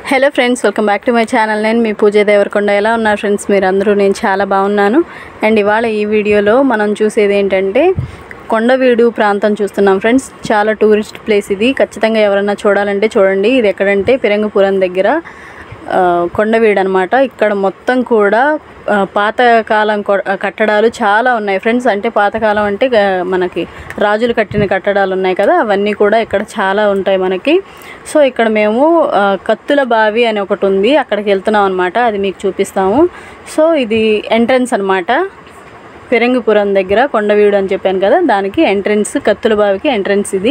Hello friends welcome back to my channel నేను మీ పూజ దేవరకొండ ఎలా ఉన్నారు ఫ్రెండ్స్ మీరు అందరూ నేను చాలా బాగున్నాను అండ్ ఇవాళ ఈ వీడియోలో మనం చూసేది ఏంటంటే కొండవీడు ప్రాంతం చూస్తున్నాం ఫ్రెండ్స్ చాలా టూరిస్ట్ ప్లేస్ ఇది ఖచ్చితంగా ఎవరన్నా చూడాలంటే చూడండి ఇది ఎక్కడంటే పిరంగపురం దగ్గర ఆ, కొండవీడు అనమాట ఇక్కడ మొత్తం కూడా ఆ, పాతకాలం కొ- కట్టడాలు చాలా ఉన్నాయి ఫ్రెండ్స్ అంటే పాతకాలం అంటే ఆ, మనకి రాజులు కట్టిన కట్టడాలు ఉన్నాయి కదా అవన్నీ కూడా ఇక్కడ చాలా ఉంటాయి మనకి సో ఇక్కడ మేము ఆ, కత్తుల బావి అని ఒకటి ఉంది అక్కడికి వెళ్తున్నాం అనమాట అది మీకు చూపిస్తాము సో ఇది ఎంట్రన్స్ అనమాట ఫిరంగిపురం దగ్గర కొండవీడు అని చెప్పాను కదా దానికి ఎంట్రన్స్ కత్తుల బావికి ఎంట్రన్స్ ఇది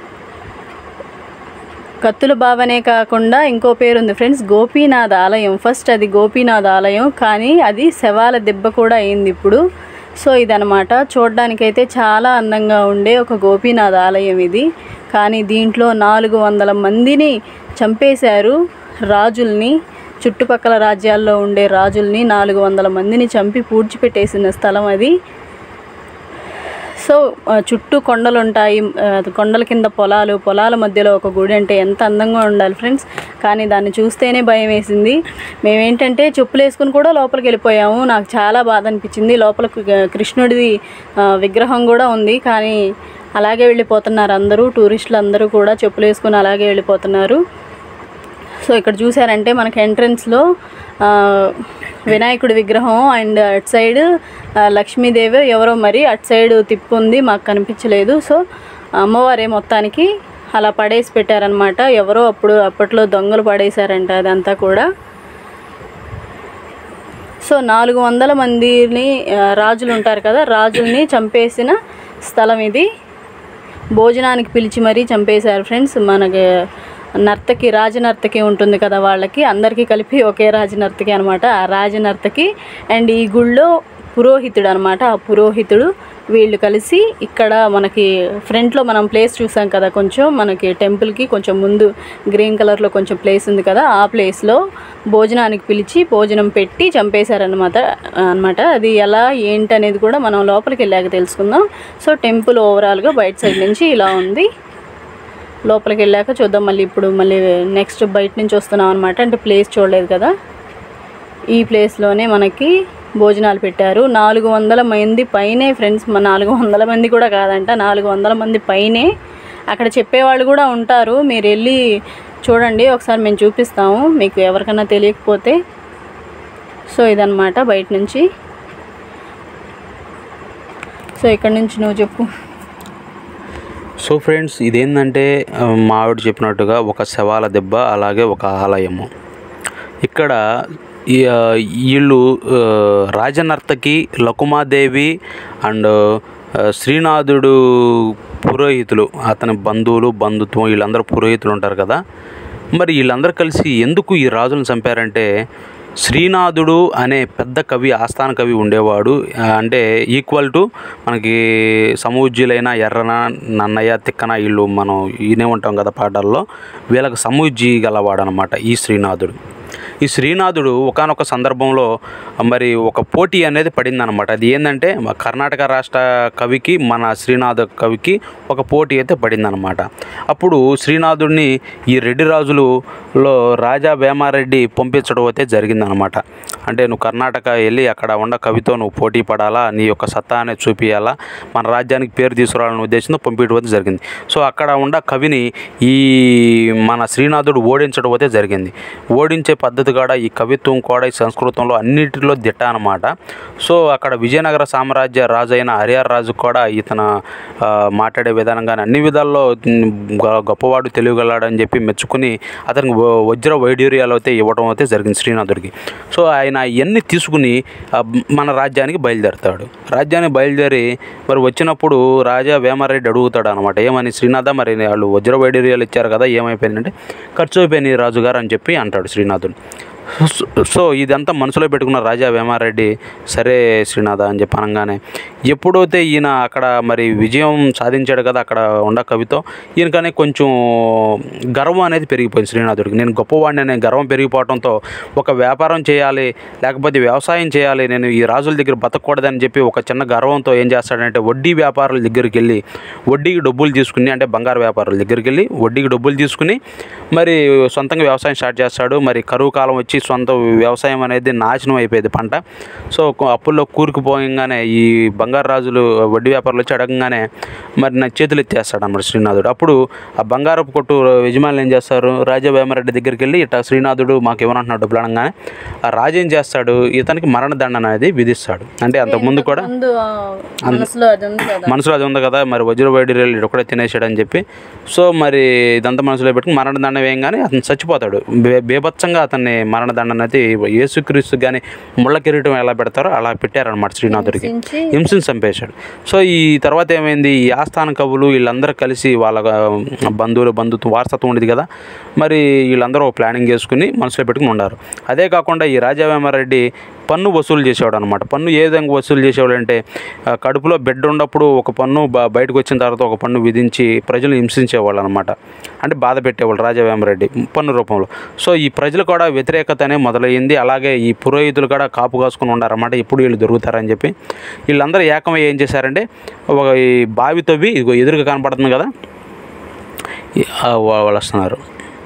కత్తుల బావనే కాకుండా ఇంకో పేరు ఉంది ఫ్రెండ్స్ గోపీనాథ్ ఆలయం ఫస్ట్ అది గోపీనాథ్ ఆలయం కానీ అది శవాల దెబ్బ కూడా అయింది ఇప్పుడు సో ఇదనమాట చూడడానికైతే చాలా అందంగా ఉండే ఒక గోపీనాథ్ ఆలయం ఇది కానీ దీంట్లో నాలుగు వందల మందిని చంపేశారు రాజుల్ని చుట్టుపక్కల రాజ్యాల్లో ఉండే రాజుల్ని నాలుగు వందల మందిని చంపి పూడ్చిపెట్టేసిన స్థలం అది సో ఆ, చుట్టూ కొండలు ఉంటాయి ఆ, కొండల కింద పొలాలు పొలాల మధ్యలో ఒక గుడి అంటే ఎంత అందంగా ఉండాలి ఫ్రెండ్స్ కానీ దాన్ని చూస్తేనే భయం వేసింది మేమేంటంటే చెప్పులు వేసుకుని కూడా లోపలికి వెళ్ళిపోయాము నాకు చాలా బాధ అనిపించింది లోపల కు- కృష్ణుడిది ఆ, విగ్రహం కూడా ఉంది కానీ అలాగే వెళ్ళిపోతున్నారు అందరూ టూరిస్టులు అందరూ కూడా చెప్పులు వేసుకుని అలాగే వెళ్ళిపోతున్నారు సో ఇక్కడ చూసారంటే మనకి ఎంట్రన్స్లో వినాయకుడి విగ్రహం అండ్ అటు సైడ్ ఆ, లక్ష్మీదేవి ఎవరో మరి అటు సైడ్ తిప్పు ఉంది మాకు కనిపించలేదు సో అమ్మవారే మొత్తానికి అలా పడేసి పెట్టారనమాట ఎవరో అప్పుడు అప్పట్లో దొంగలు పడేశారంట అదంతా కూడా సో నాలుగు వందల మందిని ఆ, రాజులు ఉంటారు కదా రాజుల్ని చంపేసిన స్థలం ఇది భోజనానికి పిలిచి మరీ చంపేశారు ఫ్రెండ్స్ మనకి నర్తకి రాజనర్తకి ఉంటుంది కదా వాళ్ళకి అందరికీ కలిపి ఒకే రాజనర్తకి అనమాట ఆ రాజనర్తకి అండ్ ఈ గుళ్ళో పురోహితుడు అనమాట ఆ పురోహితుడు వీళ్ళు కలిసి ఇక్కడ మనకి ఫ్రంట్లో మనం ప్లేస్ చూసాం కదా కొంచెం మనకి టెంపుల్కి కొంచెం ముందు గ్రీన్ కలర్లో కొంచెం ప్లేస్ ఉంది కదా ఆ ప్లేస్లో భోజనానికి పిలిచి భోజనం పెట్టి చంపేశారనమాట అనమాట అది ఎలా ఏంటి అనేది కూడా మనం లోపలికి వెళ్ళాక తెలుసుకుందాం సో టెంపుల్ ఓవరాల్గా బయట సైడ్ నుంచి ఇలా ఉంది లోపలికి వెళ్ళాక చూద్దాం మళ్ళీ ఇప్పుడు మళ్ళీ నెక్స్ట్ బయట నుంచి వస్తున్నాం అనమాట అంటే ప్లేస్ చూడలేదు కదా ఈ ప్లేస్లోనే మనకి భోజనాలు పెట్టారు నాలుగు వందల మంది పైనే ఫ్రెండ్స్ మన నాలుగు వందల మంది కూడా కాదంట నాలుగు వందల మంది పైనే అక్కడ చెప్పేవాళ్ళు కూడా ఉంటారు మీరు వెళ్ళి చూడండి ఒకసారి మేము చూపిస్తాము మీకు ఎవరికైనా తెలియకపోతే సో ఇదన్నమాట బయట నుంచి సో ఇక్కడ నుంచి నువ్వు చెప్పు సో ఫ్రెండ్స్ ఇదేంటంటే ఆ, మా ఆవిడ చెప్పినట్టుగా ఒక శవాల దెబ్బ అలాగే ఒక ఆలయము ఇక్కడ ఈ, ఆ, వీళ్ళు ఆ, రాజనర్తకి లకుమాదేవి అండ్ ఆ, శ్రీనాథుడు పురోహితులు అతని బంధువులు బంధుత్వం వీళ్ళందరూ పురోహితులు ఉంటారు కదా మరి వీళ్ళందరూ కలిసి ఎందుకు ఈ రాజులను చంపారంటే శ్రీనాథుడు అనే పెద్ద కవి ఆస్థాన కవి ఉండేవాడు ఆ, అంటే ఈక్వల్ టు మనకి సమూజ్యులైన ఎర్రన నన్నయ్య తిక్కన వీళ్ళు మనం ఈనే ఉంటాం కదా పాటల్లో వీళ్ళకి సమూజ్జి గలవాడు అనమాట ఈ శ్రీనాథుడు ఈ శ్రీనాథుడు ఒకానొక సందర్భంలో మరి ఒక పోటీ అనేది పడిందనమాట అది ఏంటంటే మా కర్ణాటక రాష్ట్ర కవికి మన శ్రీనాథ కవికి ఒక పోటీ అయితే పడిందనమాట అప్పుడు శ్రీనాథుడిని ఈ రెడ్డి రాజులలో రాజా వేమారెడ్డి పంపించడం అయితే జరిగిందనమాట అంటే నువ్వు కర్ణాటక వెళ్ళి అక్కడ ఉన్న కవితో నువ్వు పోటీ పడాలా నీ యొక్క సత్తా అనేది చూపించాలా మన రాజ్యానికి పేరు తీసుకురావాలనే ఉద్దేశంతో పంపించడం అయితే జరిగింది సో అక్కడ ఉన్న కవిని ఈ మన శ్రీనాథుడు ఓడించడం అయితే జరిగింది ఓడించే పద్ధతి కూడా ఈ కవిత్వం కూడా ఈ సంస్కృతంలో అన్నిటిలో దిట్ట అనమాట సో అక్కడ విజయనగర సామ్రాజ్య రాజు అయిన హరిహర రాజు కూడా ఇతను ఆ, మాట్లాడే విధానం కానీ అన్ని విధాల్లో ఉమ్, గొ- గొప్పవాడు తెలియగలడు అని చెప్పి మెచ్చుకుని అతనికి వ- వజ్ర వైడూర్యాలు అయితే ఇవ్వడం అయితే జరిగింది శ్రీనాథుడికి సో ఆయన ఇవన్నీ తీసుకుని ఆ, మన రాజ్యానికి బయలుదేరుతాడు రాజ్యానికి బయలుదేరి మరి వచ్చినప్పుడు రాజా వేమారెడ్డి అడుగుతాడు అనమాట ఏమని శ్రీనాథ మరి వాళ్ళు వజ్ర వైడూర్యాలు ఇచ్చారు కదా ఏమైపోయిందంటే ఖర్చు అయిపోయినాయి రాజుగారు అని చెప్పి అంటాడు శ్రీనాథుడు సో- సో ఇదంతా మనసులో పెట్టుకున్న రాజా వేమారెడ్డి సరే శ్రీనాథ అని చెప్పి అనగానే ఎప్పుడైతే ఈయన అక్కడ మరి విజయం సాధించాడు కదా అక్కడ ఉండ కవితో ఈయనకనే కొంచెం గర్వం అనేది పెరిగిపోయింది శ్రీనాథుడికి నేను గొప్పవాడిని అనే గర్వం పెరిగిపోవడంతో ఒక వ్యాపారం చేయాలి లేకపోతే వ్యవసాయం చేయాలి నేను ఈ రాజుల దగ్గర బతకూడదని చెప్పి ఒక చిన్న గర్వంతో ఏం చేస్తాడంటే వడ్డీ వ్యాపారుల దగ్గరికి వెళ్ళి వడ్డీకి డబ్బులు తీసుకుని అంటే బంగారు వ్యాపారుల దగ్గరికి వెళ్ళి వడ్డీకి డబ్బులు తీసుకుని మరి సొంతంగా వ్యవసాయం స్టార్ట్ చేస్తాడు మరి కరువు కాలం వచ్చి సొంత వ్యవసాయం అనేది నాశనం అయిపోయేది పంట సో కొ- అప్పుల్లో కూరుకుపోయంగానే ఈ బంగారు రాజులు వడ్డీ వ్యాపారులు వచ్చి అడగంగానే మరి నా చేతులు ఎత్తేస్తాడు అన్నమాట శ్రీనాథుడు అప్పుడు ఆ బంగారపు కొట్టు యజమానులు ఏం చేస్తారు రాజా వేమరెడ్డి దగ్గరికి వెళ్ళి ఇట్లా శ్రీనాథుడు మాకు ఇవ్వనంటున్నాడు డబ్బులు అనగానే ఆ రాజు ఏం చేస్తాడు ఇతనికి మరణదండన అనేది విధిస్తాడు అంటే అంతకుముందు కూడా ముందు ఆ, మనసులో అది ఉంది కదా మనసులో అది ఉంది కదా మరి వజ్రవైడి రేళ్ళు ఒకడే తినేసాడు అని చెప్పి సో మరి ఇదంతా మనసులో పెట్టుకుని మరణదండం వేయంగానే అతను చచ్చిపోతాడు బే- బేభత్సంగా అతన్ని మరణదండన అయితే యేసుక్రీస్తు కానీ ముళ్ళ కిరీటం ఎలా పెడతారో అలా పెట్టారనమాట శ్రీనాథుడికి హింసించి హింసను చంపేశాడు సో ఈ తర్వాత ఏమైంది ఈ ఆస్థాన కవులు వీళ్ళందరూ కలిసి వాళ్ళ ఆ, బంధువులు బంధుత్వం వారసత్వం ఉండేది కదా మరి వీళ్ళందరూ ఒక ప్లానింగ్ చేసుకుని మనసులో పెట్టుకుని ఉన్నారు అదే కాకుండా ఈ రాజావేమారెడ్డి పన్ను వసూలు చేసేవాడు అనమాట పన్ను ఏ విధంగా వసూలు చేసేవాడు అంటే ఆ, కడుపులో బిడ్డ ఉన్నప్పుడు ఒక పన్ను బ- బయటకు వచ్చిన తర్వాత ఒక పన్ను విధించి ప్రజలు హింసించేవాళ్ళు అనమాట అంటే బాధ పెట్టేవాళ్ళు రాజావేమరెడ్డి పన్ను రూపంలో సో ఈ ప్రజలు కూడా వ్యతిరేకత అనే మొదలయ్యింది అలాగే ఈ పురోహితులు కూడా కాపు కాసుకుని ఉన్నారన్నమాట ఎప్పుడు వీళ్ళు దొరుకుతారని చెప్పి వీళ్ళందరూ ఏకమై ఏం చేశారంటే ఒక ఈ బావి తవ్వి ఇదిగో ఎదురుగా కనపడుతుంది కదా ఈ- ఆ వా- వాళ్ళు వస్తున్నారు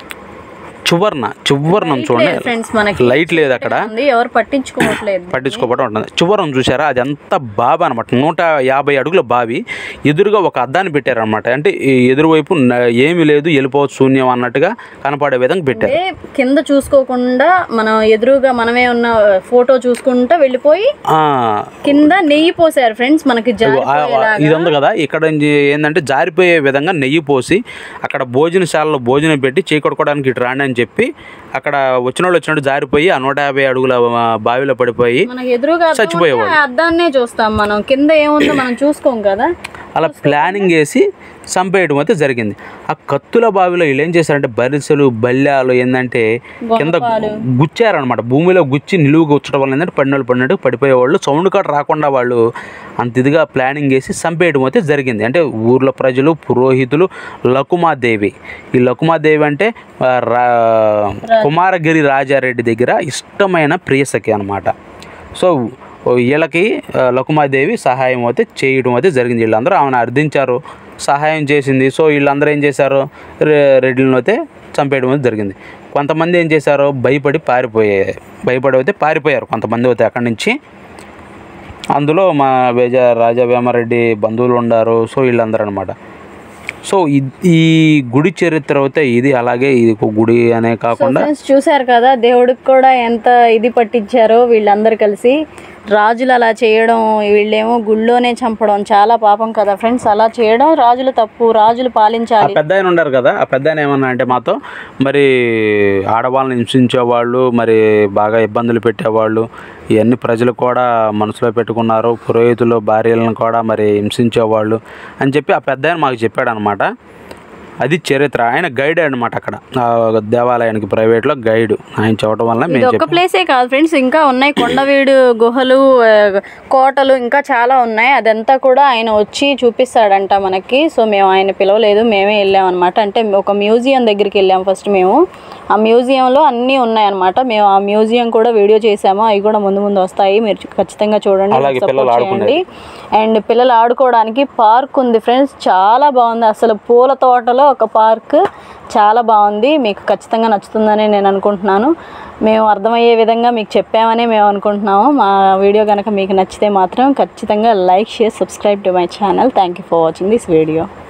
చివర్న చివర్నం చూడండి ఫ్రెండ్స్ మనకి లైట్ లేదు అక్కడ ఉంది ఎవరు పట్టించుకోవట్లేదు పట్టించుకోవడం ఉంటుంది చివరం చూసారా అది అంత బావి అనమాట నూట యాభై అడుగుల బావి ఎదురుగా ఒక అద్దాన్ని పెట్టారనమాట అంటే ఈ ఎదురువైపు న- ఏమీ లేదు వెళ్ళిపోవచ్చు శూన్యం అన్నట్టుగా కనపడే విధంగా పెట్టారు అంటే కింద చూసుకోకుండా మనం ఎదురుగా మనమే ఉన్న ఫోటో చూసుకుంటా వెళ్ళిపోయి ఆ, కింద నెయ్యి పోసారు ఫ్రెండ్స్ మనకి ఆ- ఆ- జారిపోయేలాగా. ఇది ఉంది కదా ఇక్కడ నుంచి ఏంటంటే జారిపోయే విధంగా నెయ్యి పోసి అక్కడ భోజనశాలలో భోజనం పెట్టి చేయి కొట్టుకోవడానికి ఇటు రాండి అని చెప్పి అక్కడ వచ్చిన వాళ్ళు వచ్చినట్టు జారిపోయి ఆ నూట యాభై అడుగుల ఆ, బావిలో పడిపోయి మనకి ఎదురుగా అద్దం చచ్చిపోయేవాడు. ఉంటే ఆ అద్దాన్నే చూస్తాం మనం కింద ఏముందో మనం చూసుకోం కదా అలా ప్లానింగ్ వేసి చంపేయడం అయితే జరిగింది ఆ కత్తుల బావిలో వీళ్ళు ఏం చేశారంటే బరిసెలు బల్యాలు ఏంటంటే కింద గుచ్చారనమాట భూమిలో గుచ్చి నిలువు గుచ్చడం వల్ల ఏంటంటే పడినోళ్ళు పడినట్టు పడిపోయేవాళ్ళు సౌండ్ కూడా రాకుండా వాళ్ళు అంత ఇదిగా ప్లానింగ్ వేసి చంపేయడం అయితే జరిగింది అంటే ఊర్లో ప్రజలు పురోహితులు లకుమాదేవి ఈ లకుమాదేవి అంటే ఆ, రా కుమారగిరి రాజారెడ్డి దగ్గర ఇష్టమైన ప్రియసఖి అనమాట సో వీళ్ళకి ఆ, లకుమాదేవి సహాయం అయితే చేయడం అయితే జరిగింది వీళ్ళందరూ ఆమెను అర్థించారు సహాయం చేసింది సో వీళ్ళందరూ ఏం చేశారు రె- రెడ్లను అయితే చంపేయడం అయితే జరిగింది కొంతమంది ఏం చేశారు భయపడి పారిపోయే భయపడి అయితే పారిపోయారు కొంతమంది అయితే అక్కడి నుంచి అందులో మా వేజ రాజా వేమారెడ్డి బంధువులు ఉన్నారు సో వీళ్ళందరూ అనమాట సో ఇ- ఈ గుడి చరిత్ర అయితే ఇది అలాగే ఇది ఒక గుడి అనే కాకుండా ఫ్రెండ్స్ చూశారు కదా దేవుడికి కూడా ఎంత ఇది పట్టించారో వీళ్ళందరూ కలిసి రాజులు అలా చేయడం వీళ్ళేమో గుళ్ళోనే చంపడం చాలా పాపం కదా ఫ్రెండ్స్ అలా చేయడం రాజుల తప్పు రాజులు ఆ పాలించాలి పెద్ద ఆయన ఉన్నారు కదా ఆ పెద్ద ఆయన ఏమన్నా అంటే మాతో మరి ఆడవాళ్ళని హింసించేవాళ్ళు మరి బాగా ఇబ్బందులు పెట్టేవాళ్ళు ఇవన్నీ ప్రజలు కూడా మనసులో పెట్టుకున్నారు పురోహితులు భార్యలను కూడా మరి హింసించేవాళ్ళు అని చెప్పి ఆ పెద్ద ఆయన మాకు చెప్పాడు అనమాట అది చరిత్ర ఆయన గైడ్ అనమాట అక్కడ ఆ దేవాలయానికి ప్రైవేట్లో గైడ్ ఆయన చెప్పడం వల్ల ఇది మేము ఒక్క ప్లేసే కాదు ఫ్రెండ్స్ ఇంకా ఉన్నాయి కొండవీడు గుహలు ఆ, కోటలు ఇంకా చాలా ఉన్నాయి అదంతా కూడా ఆయన వచ్చి చూపిస్తాడంట మనకి సో మేము ఆయన పిలవలేదు మేమే వెళ్ళాం అనమాట అంటే ఒక మ్యూజియం దగ్గరికి వెళ్ళాం ఫస్ట్ మేము ఆ మ్యూజియంలో అన్నీ ఉన్నాయన్నమాట మేము ఆ మ్యూజియం కూడా వీడియో చేసాము అవి కూడా ముందు ముందు వస్తాయి మీరు ఖచ్చితంగా చూడండి అలాగే support పిల్లలు చేయండి అండ్ పిల్లలు ఆడుకోవడానికి పార్క్ ఉంది ఫ్రెండ్స్ చాలా బాగుంది అసలు పూల తోటలో ఒక పార్క్ చాలా బాగుంది మీకు ఖచ్చితంగా నచ్చుతుందని నేను అనుకుంటున్నాను మేము అర్థమయ్యే విధంగా మీకు చెప్పామని మేము అనుకుంటున్నాము మా వీడియో కనుక మీకు నచ్చితే మాత్రం ఖచ్చితంగా like share subscribe to my channel thank you for watching this video